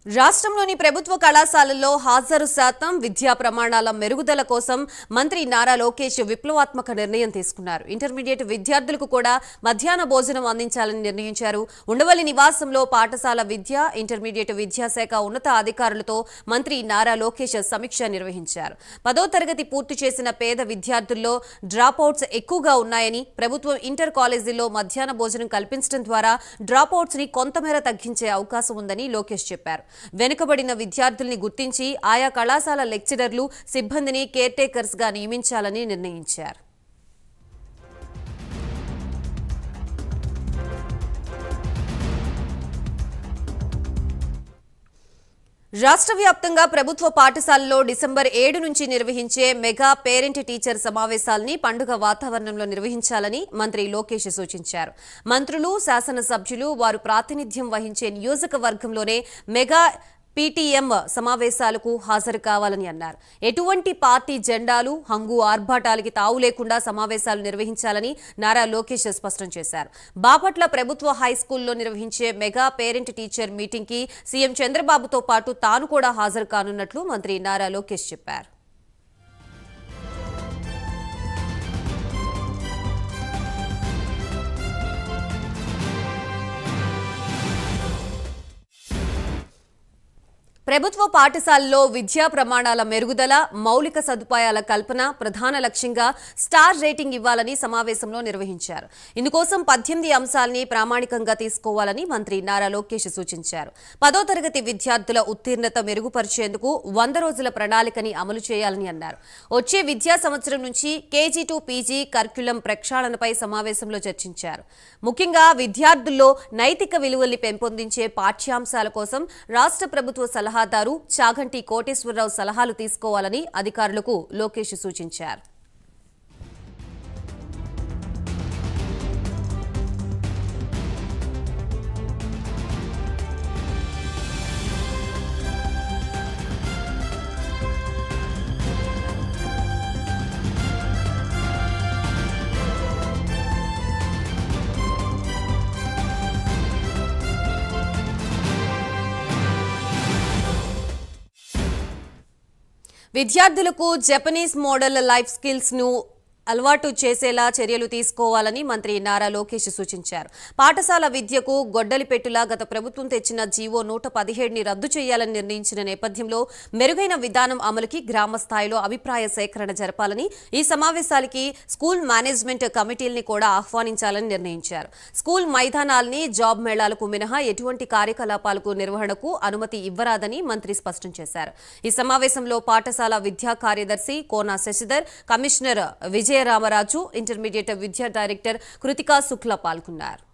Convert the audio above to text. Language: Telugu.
రాష్ట్రంలోని ప్రభుత్వ కళాశాలల్లో హాజరు శాతం విద్యా ప్రమాణాల మెరుగుదల కోసం మంత్రి నారా లోకేష్ విప్లవాత్మక నిర్ణయం తీసుకున్నారు ఇంటర్మీడియట్ విద్యార్థులకు కూడా మధ్యాహ్న భోజనం అందించాలని నిర్ణయించారు ఉండవల్లి నివాసంలో పాఠశాల విద్య ఇంటర్మీడియట్ విద్యాశాఖ ఉన్నత అధికారులతో మంత్రి నారా లోకేష్ సమీక్ష నిర్వహించారు పదో తరగతి పూర్తి చేసిన పేద విద్యార్థుల్లో డ్రాపౌట్స్ ఎక్కువగా ఉన్నాయని ప్రభుత్వం ఇంటర్ కాలేజీల్లో మధ్యాహ్న భోజనం కల్పించడం ద్వారా డ్రాపౌట్స్ ని కొంతమేర తగ్గించే అవకాశం ఉందని లోకేష్ చెప్పారు వెనుకబడిన విద్యార్థుల్ని గుర్తించి ఆయా కళాశాల లెక్చరర్లు సిబ్బందిని కేర్ టేకర్స్ గా నియమించాలని నిర్ణయించారు రాష్ట్ర వ్యాప్తంగా ప్రభుత్వ పాఠశాలలో డిసెంబర్ ఏడు నుంచి నిర్వహించే మెగా పేరెంట్ టీచర్ సమావేశాలని పండుగ వాతావరణంలో నిర్వహించాలని మంత్రి లోకేష్ సూచించారు మంత్రులు శాసనసభ్యులు వారు ప్రాతినిధ్యం వహించే నియోజకవర్గంలోనే మెగా పీటీఎం సమావేశాలకు హాజరు కావాలని అన్నారు ఎటువంటి పార్టీ జెండాలు హంగు ఆర్భాటాలకి తావు లేకుండా సమావేశాలు నిర్వహించాలని నారా లోకేష్ స్పష్టం చేశారు బాపట్ల ప్రభుత్వ హై స్కూల్లో నిర్వహించే మెగా పేరెంట్ టీచర్ మీటింగ్ కి సీఎం చంద్రబాబుతో పాటు తాను కూడా హాజరు కానున్నట్లు మంత్రి నారా లోకేష్ చెప్పారు ప్రభుత్వ పాఠశాలల్లో విద్యా ప్రమాణాల మెరుగుదల మౌలిక సదుపాయాల కల్పన ప్రధాన లక్ష్యంగా స్టార్ రేటింగ్ ఇవ్వాలని సమావేశంలో నిర్వహించారు ఇందుకోసం పద్దెనిమిది అంశాలని ప్రామాణికంగా తీసుకోవాలని మంత్రి నారా లోకేష్ సూచించారు పదో తరగతి విద్యార్థుల ఉత్తీర్ణత మెరుగుపరిచేందుకు వంద రోజుల ప్రణాళికని అమలు చేయాలని అన్నారు వచ్చే విద్యా సంవత్సరం నుంచి కేజీ టు పీజీ కర్క్యులం ప్రక్షాళనపై సమావేశంలో చర్చించారు ముఖ్యంగా విద్యార్థుల్లో నైతిక విలువల్ని పెంపొందించే పాఠ్యాంశాల కోసం రాష్ట్ర ప్రభుత్వ సలహాదారు చాగంటి కోటేశ్వరరావు సలహాలు తీసుకోవాలని అధికారులకు లోకేష్ సూచించారు విద్యార్థులకు జపనీస్ మోడల్ లైఫ్ స్కిల్స్ ను అలవాటు చేసేలా చర్యలు తీసుకోవాలని మంత్రి నారా లోకేష్ సూచించారు పాఠశాల విద్యకు గొడ్డలి పెట్టులా గత ప్రభుత్వం తెచ్చిన జీవో నూట పదిహేడుని రద్దు చేయాలని నిర్ణయించిన నేపథ్యంలో మెరుగైన విధానం అమలుకి గ్రామ స్థాయిలో అభిప్రాయ సేకరణ జరపాలని ఈ సమావేశాలకి స్కూల్ మేనేజ్మెంట్ కమిటీల్ని కూడా ఆహ్వానించాలని నిర్ణయించారు స్కూల్ మైదానాల్ని జాబ్ మేళాలకు మినహా ఎటువంటి కార్యకలాపాలకు నిర్వహణకు అనుమతి ఇవ్వరాదని మంత్రి స్పష్టం చేశారు ఈ సమావేశంలో పాఠశాల విద్యా కార్యదర్శి కోనా శశిధర్ కమిషనర్ విజయరామరాజు ఇంటర్మీడియట్ విద్యా డైరెక్టర్ కృతికా శుక్లా పాల్గొన్నారు